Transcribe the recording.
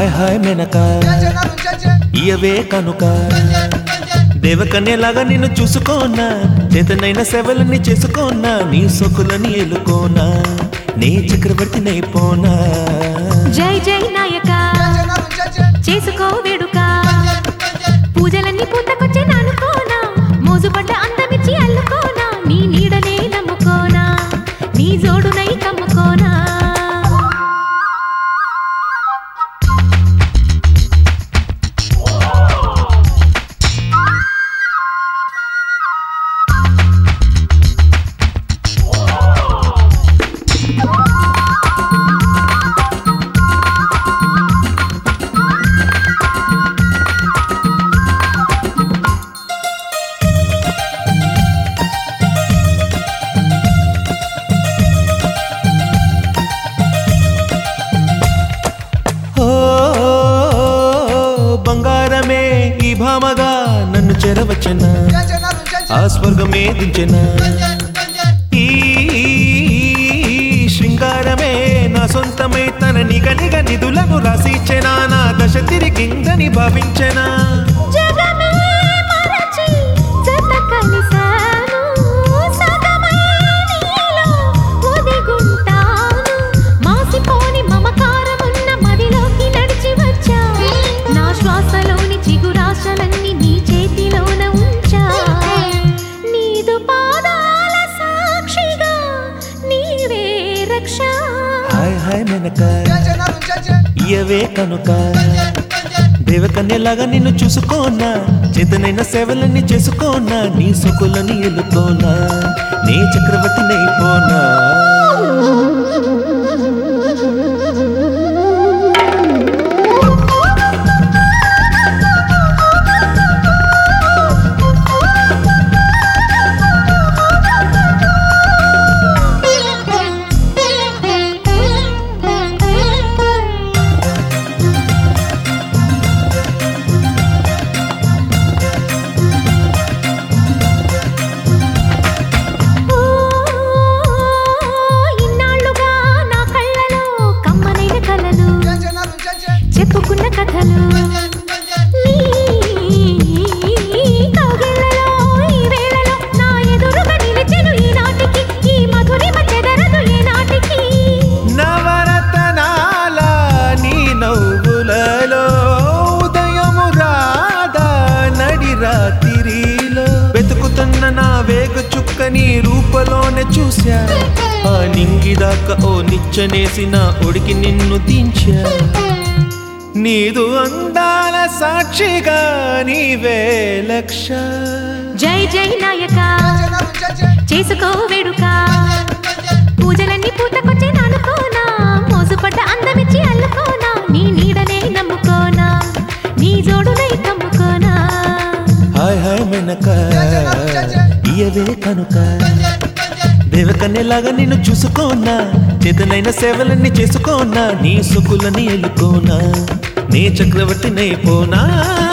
hi hi మెనక ఇయవే కనుక దేవకన్యలాగా నిన్ను చూసుకోనా చేతనైన సేవలని చేసుకోనా నీ సొక్కులని ఎలుకోనా నీ చక్రవర్తినైపోనా జై జై నాయక చేసుకో వేడుక పూజలన్నీ పూతకొచ్చే నానుకోనా మోజుపడ్డ అందమిచ్చి అల్లుకోనా నీ నీడనే నమ్ముకోనా నీ జోడునై కమ్ముకోనా ఓ బంగారమే ఈ భామగా నన్ను చేరవచ్చనా ఆ స్వర్గమే దించెనా ఈ శృంగారమే నా సొంతమై తన నిగ నిగ నిధులను రాసిచ్చెనా నా దశ తిరిగిందని భావించెనా జగమే మరచి జత కలిసాను సగమై నీలో ఒదిగుంటాను మాసిపోని మమకారమున్న మదిలోకి నడిచి వచ్చా నా శ్వాసలోని చిగురాశలన్నీ నీ చేతిలోన ఉంచా నీదు పాదాల సాక్షిగా నీవే రక్ష హాయ్ హాయ్ మెనక ఇయవే కనుక దేవకన్యలాగా నిన్ను చూసుకోనా చేతనైన సేవలన్నీ చేసుకోనా నీ సొకులని ఎలుకోనా నీ చక్రవర్తినైపోనా ఓ ఇన్నాళ్ళుగా నా కళ్ళలో కమ్మనైన కలలు చెప్పుకున్న కథలు నీ కౌగిళ్ళలో ఈ వేళలో నా ఎదురుగా నిలిచెను ఈనాటికి ఈ మధురిమ చెదరదు ఏనాటికి నవరతనాల నీ నవ్వులలో ఉదయము రాదా నడి రాత్రిలో వెతుకుతున్న నా వేగ చుక్క నీ రూపలోనే చూశా ఆ నింగిదాకా ఓ నిచ్చనేసిన ఒడికి నిన్ను దించా నీదు అందాల సాక్షిగా నీవే లక్ష జై జై నాయక చేసుకో వేడుక పూజలన్నీ పూతకొచ్చే నానుకోనా మోసుపడ్డ అందమిచ్చి అల్లుకోనా నీ నీడనే నమ్ముకోనా నీ జోడునై కమ్ముకోనా హాయ్ హాయ్ మెనక ఇయవే కనుక దేవకన్యలాగా నిన్ను చూసుకోనా చేతనైన సేవలన్నీ చేసుకోనా నీ సుకులని ఎలుకోనా నీ చక్రవర్తినైపోనా